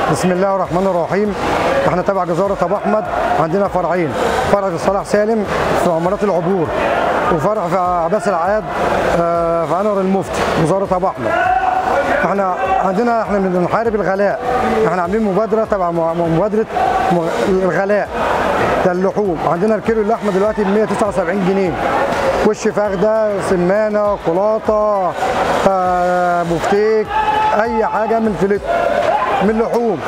بسم الله الرحمن الرحيم احنا تبع جزارة ابو احمد عندنا فرعين فرع في صلاح سالم في عمارات العبور وفرع في عباس العاد آه، في انور المفتي وزارة ابو احمد احنا عندنا احنا بنحارب الغلاء احنا عاملين مبادرة تبع م- مبادرة م- الغلاء ده اللحوم عندنا الكيلو اللحمة دلوقتي ب 179 جنيه وش فخدة سمانة قلاطة آه، بفتيك اي حاجة من فيليت من لحوم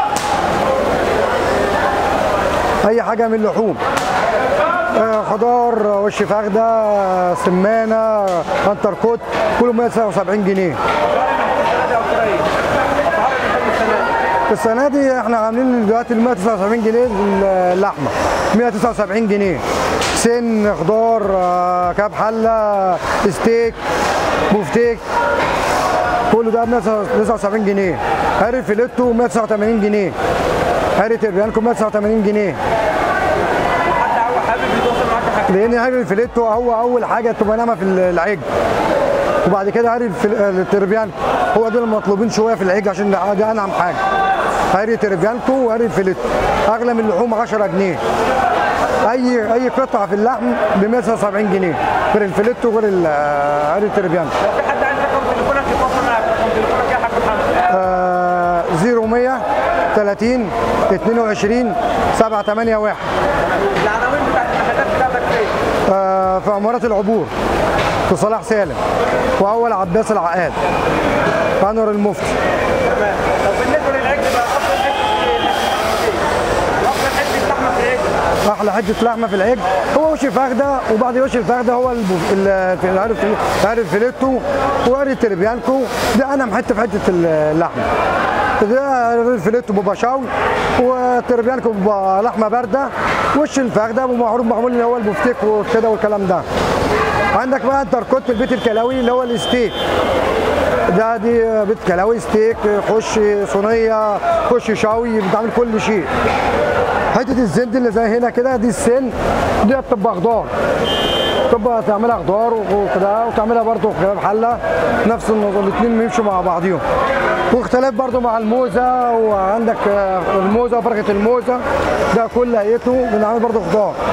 اي حاجه من لحوم آه، خضار وش فخده آه، سمانه انتركوت كله 179 جنيه السنه دي احنا عاملين دلوقتي ال 179 جنيه اللحمه 179 جنيه سن خضار آه، كاب حله ستيك بوفتيك كله ده ب 179 جنيه هاري فيليتو 189 جنيه هاري تربيانكو 189 جنيه حتى هو حابب يتواصل معاك يا حاج لان هاري الفيليتو هو اول حاجه تبقى ناعمه في العجل وبعد كده هاري الفل- التربيانكو هو دول المطلوبين شويه في العجل عشان ده ده انعم حاجه هاري تربيانكو وهاري الفيليتو اغلى من اللحوم 10 جنيه اي اي قطعه في اللحم ب 179 جنيه غير الفيليتو وغير ال- هاري تربيانكو لو في حد عايز رقم تليفونك يتواصل معاك رقم تليفونك يا حاج محمد آه، 0100 30 22 781 العناوين بتاعت المحلات بتاعتك فين؟ آه، في عمارة العبور في صلاح سالم وأول عباس العقاد في أنور المفتي تمام طب بالنسبه للعجل بقى افضل حته افضل حته لحمه في العجل أحلى حتة لحمة في العجل هو وش فخدة وبعد وش الفخدة هو البو- ال- في عارف عارف فيليتو وعارف تربيانكو ده أنا حتة في حتة اللحمة ده الفيليتو بيبقى شوي وتربيانكو بيبقى لحمة باردة وش الفخدة بيبقى معروف معمول اللي هو البفتيك وكده والكلام ده عندك بقى التركوت في البيت الكلاوي اللي هو الستيك ده دي بيت كلاوي ستيك خش صينيه خش شاوي بتعمل كل شيء حته الزند اللي زي هنا كده دي السن دي بتبقى خضار تبقى تعملها خضار وكده وتعملها برضه كباب حله نفس النظام الاثنين بيمشوا مع بعضيهم واختلاف برضه مع الموزه وعندك آه، الموزه وفرخه الموزه ده كل هيئته بنعمل برضه خضار